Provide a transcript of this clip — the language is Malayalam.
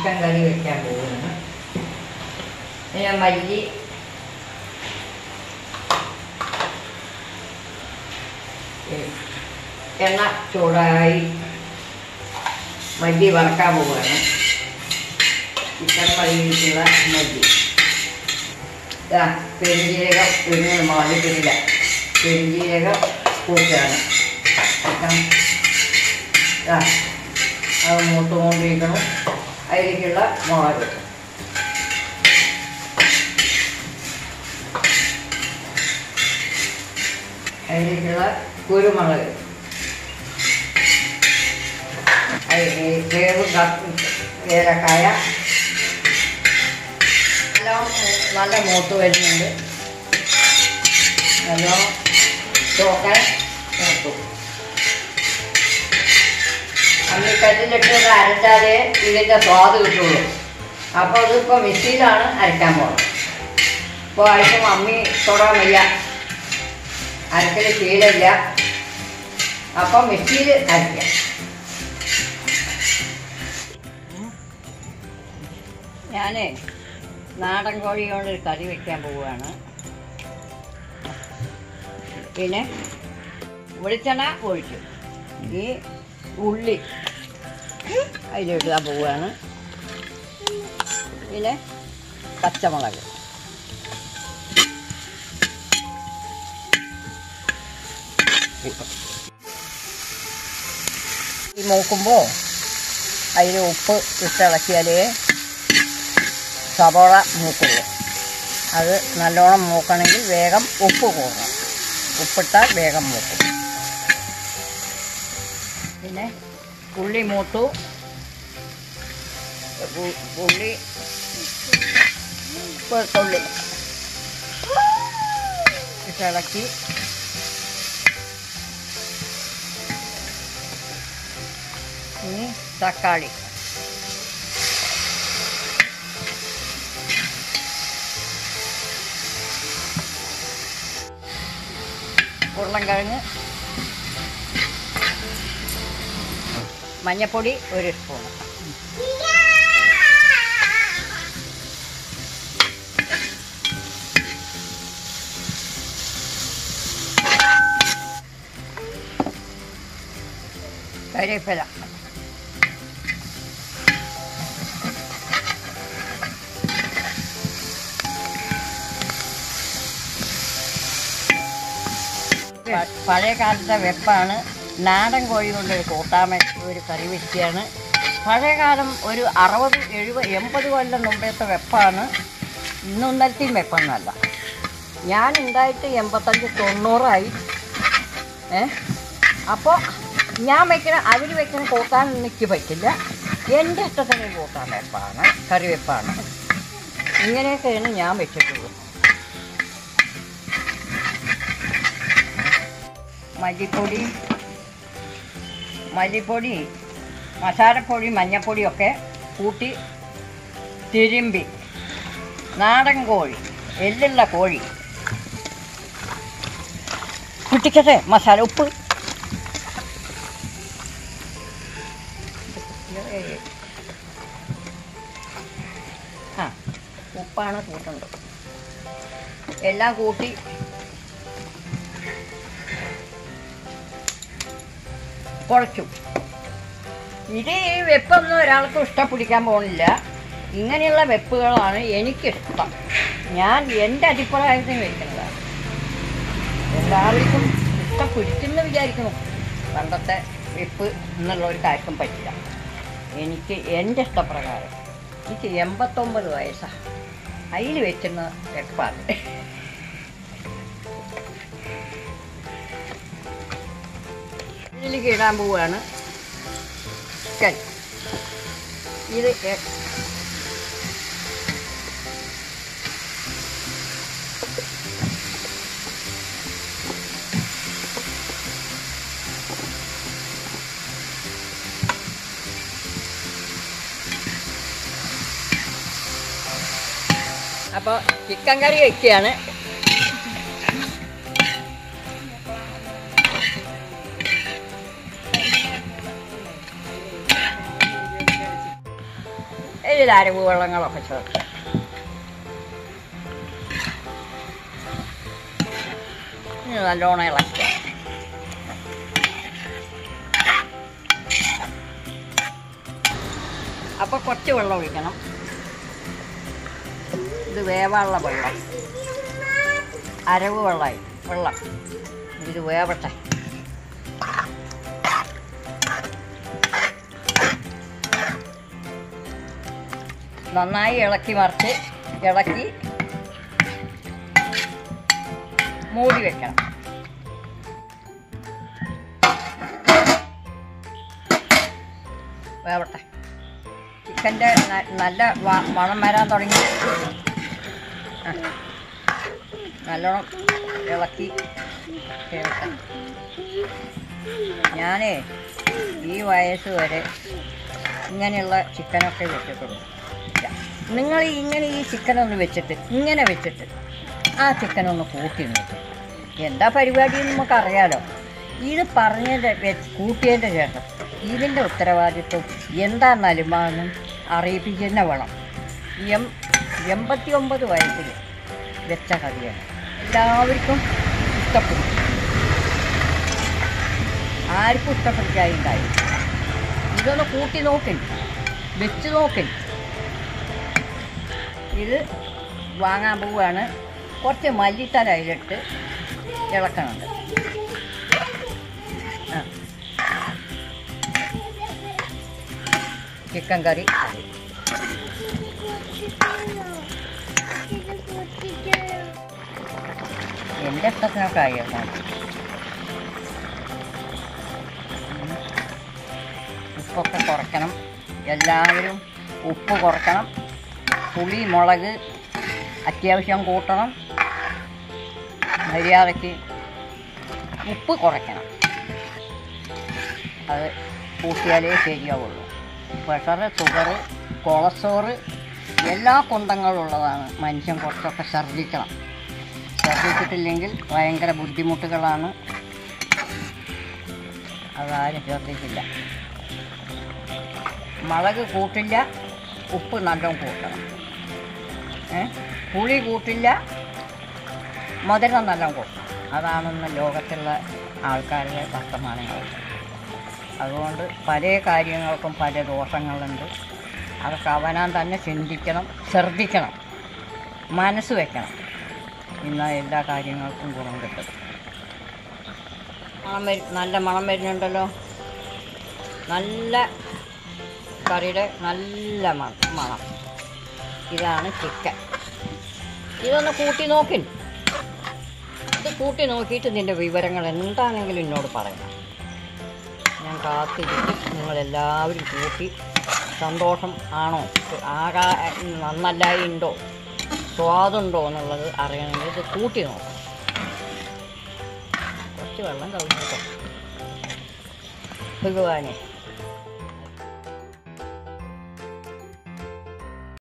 ചിക്കൻ കറി വെക്കാൻ പോകുന്നു പിന്നെ മല്ലി ഏ, എണ്ണ ചൂടായി മല്ലി വറക്കാൻ പോവുകയാണ് ചിക്കൻ കറിയിലേക്കുള്ള മല്ലി ഇതാ പെരുംജീരകം ഇടുന്നത് മാറിയിട്ടില്ല പെരുംജീരകം കൂട്ടുകയാണ് ചിക്കൻ ഇതാ അത് മൂത്തുകൊണ്ടിരിക്കണം അതിലേക്കുള്ള മുളക് അതിലേക്കുള്ള കുരുമുളക് അത് ഈ വേവ് ക- ഏലക്കായ നല്ലോണം മൂ- നല്ല മൂത്ത് വരുന്നുണ്ട് നല്ലോണം ചോക്കാൻ മൂത്തു അമ്മിക്കല്ലിലിട്ട് ഇത് അരച്ചാലേ ഇതിൻ്റെ സ്വാദ് കിട്ടുള്ളൂ അപ്പോൾ ഇതിപ്പോൾ മിക്സിയിലാണ് അരയ്ക്കാൻ പോകുന്നത് ഇപ്പോൾ അരയ്ക്കുമ്പോൾ അമ്മി തൊടാൻ വയ്യ അരക്കൽ ശീലമില്ല അപ്പം മിക്സിയിൽ അരയ്ക്കാം ഞാനേ നാടൻ കോഴി കൊണ്ട് ഒരു കറി വെക്കാൻ പോവുകയാണ് പിന്നെ വെളിച്ചെണ്ണ ഒഴിച്ചു ഈ ഉള്ളി അതിലിടാൻ പോവുകയാണ് പിന്നെ പച്ചമുളക് ഈ മൂക്കുമ്പോൾ അതിൽ ഉപ്പ് ഇട്ടിളക്കിയാലേ സവോള മൂക്കുള്ളൂ അത് നല്ലോണം മൂക്കണമെങ്കിൽ വേഗം ഉപ്പ് കൂടണം ഉപ്പിട്ടാൽ വേഗം മൂക്കും പിന്നെ ഉള്ളി മൂത്തു ഉ- ഉള്ളി വെളുത്തുള്ളി ഇട്ടിളക്കി ഇനി തക്കാളി ഉരുളൻകിഴങ്ങ് മഞ്ഞപ്പൊടി ഒരു സ്പൂൺ കരിവേപ്പില പ- പഴയ കാലത്തെ വെപ്പാണ് നാടൻ കോഴി കൊണ്ട് ഒരു കൂട്ടാൻ വെച്ച് ഒരു കറി വെക്കുകയാണ് പഴയ കാലം ഒരു അറുപത് എഴുപത് എൺപത് കൊല്ലം മുമ്പത്തെ വെപ്പാണ് ഇന്നും ഇന്നലത്തെയും വെപ്പൊന്നുമല്ല ഞാൻ ഉണ്ടായിട്ട് എൺപത്തഞ്ച് തൊണ്ണൂറായി ഏ അപ്പോൾ ഞാൻ വെക്കുന്ന അവർ വെക്കുന്ന കൂട്ടാൻ എനിക്ക് പറ്റില്ല എൻ്റെ ഇഷ്ടത്തിന് കൂട്ടാൻ വെപ്പാണ് കറി വെപ്പാണ് ഇങ്ങനെയൊക്കെയാണ് ഞാൻ വെച്ചിട്ടുള്ളൂ മല്ലിപ്പൊടി മല്ലിപ്പൊടി മസാലപ്പൊടി മഞ്ഞപ്പൊടിയൊക്കെ കൂട്ടി തിരുമ്പി നാടൻ കോഴി എല്ലുള്ള കോഴി കുട്ടിക്കട്ടെ മസാല ഉപ്പ് ആ ഉപ്പാണ് കൂട്ടേണ്ടത് എല്ലാം കൂട്ടി കുഴച്ചു ഇത് ഈ വെപ്പൊന്നും ഒരാൾക്കും ഇഷ്ടപ്പിടിക്കാൻ പോകുന്നില്ല ഇങ്ങനെയുള്ള വെപ്പുകളാണ് എനിക്കിഷ്ടം ഞാൻ എൻ്റെ അഭിപ്രായത്തിന് വെക്കുന്നതാണ് എല്ലാവർക്കും ഇഷ്ടപ്പിടിച്ചെന്ന് വിചാരിക്കുന്നു പണ്ടത്തെ വെപ്പ് എന്നുള്ള ഒരു കാര്യക്കും പറ്റില്ല എനിക്ക് എൻ്റെ ഇഷ്ടപ്രകാരം എനിക്ക് എൺപത്തൊമ്പത് വയസ്സാണ് അതിൽ വെച്ചുന്ന വെപ്പാണ് ഇതിലേക്ക് ഇടാൻ പോവുകയാണ് ചിക്കൻ ഇത് എ- അപ്പോൾ ചിക്കൻ കറി വയ്ക്കുകയാണ് ഇതിൽ അരവ് വെള്ളങ്ങളൊക്കെ ചേർക്കുക ഇനി നല്ലോണം ഇളക്കുക അപ്പോൾ കുറച്ച് വെള്ളം ഒഴിക്കണം ഇത് വേവാനുള്ള വെള്ളം അരവ് വെള്ളമായി വെള്ളം ഇത് വേവട്ടെ നന്നായി ഇളക്കി മറിച്ച് ഇളക്കി മൂടി വെക്കണം വേവട്ടെ ചിക്കൻ്റെ നല്ല വ- മണം വരാൻ തുടങ്ങി ആ. നല്ലോണം ഇളക്കി ചേർക്കാം ഞാനേ ഈ വയസ്സ് വരെ ഇങ്ങനെയുള്ള ചിക്കനൊക്കെ വെച്ചിട്ടുള്ളൂ നിങ്ങൾ ഇങ്ങനെ ഈ ചിക്കനൊന്ന് വെച്ചിട്ട് ഇങ്ങനെ വെച്ചിട്ട് ആ ചിക്കനൊന്ന് കൂട്ടി നോക്കും എന്താ പരിപാടി എന്ന് നമുക്കറിയാലോ ഇത് പറഞ്ഞതിൻ്റെ വെ- കൂട്ടിയതിൻ്റെ ശേഷം ഇതിൻ്റെ ഉത്തരവാദിത്വം എന്താ നലുമാണെന്നും അറിയിപ്പിക്കുന്ന വേണം എം എൺപത്തി ഒമ്പത് വയസ്സിൽ വെച്ച കറിയാണ് എല്ലാവർക്കും ഇഷ്ടപ്പെടും ആർക്കും ഇഷ്ടപ്പെട്ടിട്ടായി ഇതൊന്ന് കൂട്ടി നോക്കിൻ വെച്ച് നോക്കിൻ ഇത് വാങ്ങാൻ പോവുകയാണ് കുറച്ച് മല്ലിത്തല അതിലിട്ട് ഇളക്കണുണ്ട് ആ ചിക്കൻ കറി എൻ്റെ ഇഷ്ടത്തിനൊക്കെ ആയിരുന്നു ഉപ്പൊക്കെ കുറയ്ക്കണം എല്ലാവരും ഉപ്പ് കുറയ്ക്കണം പുളി മുളക് അത്യാവശ്യം കൂട്ടണം മര്യാദയ്ക്ക് ഉപ്പ് കുറയ്ക്കണം അത് കൂട്ടിയാലേ ശരിയാവുള്ളൂ പ്രഷർ ഷുഗർ കൊളസ്ട്രോൾ എല്ലാ കുന്തങ്ങളുള്ളതാണ് മനുഷ്യൻ കുറച്ചൊക്കെ ഛർദ്ദിക്കണം ഛർദ്ദിച്ചിട്ടില്ലെങ്കിൽ ഭയങ്കര ബുദ്ധിമുട്ടുകളാണ് അതാരും ഛർദ്ദിക്കില്ല മുളക് കൂട്ടില്ല ഉപ്പ് നല്ലോണം കൂട്ടണം ഏ പുളി കൂട്ടില്ല മധുരം നല്ലോണം കൂട്ടണം അതാണെന്ന് ലോകത്തുള്ള ആൾക്കാരുടെ വർത്തമാനങ്ങൾ അതുകൊണ്ട് പല കാര്യങ്ങൾക്കും പല ദോഷങ്ങളുണ്ട് അതൊക്കെ അവനാൻ തന്നെ ചിന്തിക്കണം ശ്രദ്ധിക്കണം മനസ്സ് വെക്കണം എന്നാൽ എല്ലാ കാര്യങ്ങൾക്കും ഗുണം കിട്ടും മണം വരും നല്ല മണം വരുന്നുണ്ടല്ലോ നല്ല കറിയുടെ നല്ല മണം മണം ഇതാണ് ചിക്കൻ ഇതൊന്ന് കൂട്ടി നോക്കി ഇത് കൂട്ടി നോക്കിയിട്ട് നിൻ്റെ വിവരങ്ങൾ എന്താണെങ്കിലും എന്നോട് പറയണം ഞാൻ കാത്തിരിക്കും നിങ്ങളെല്ലാവരും കൂട്ടി സന്തോഷം ആണോ ആകാ നന്നല്ലായി ഉണ്ടോ സ്വാദുണ്ടോ എന്നുള്ളത് അറിയണമെങ്കിൽ ഇത് കൂട്ടി നോക്കാം കുറച്ച് വെള്ളം കളഞ്ഞിട്ടോ ഭഗവാനെ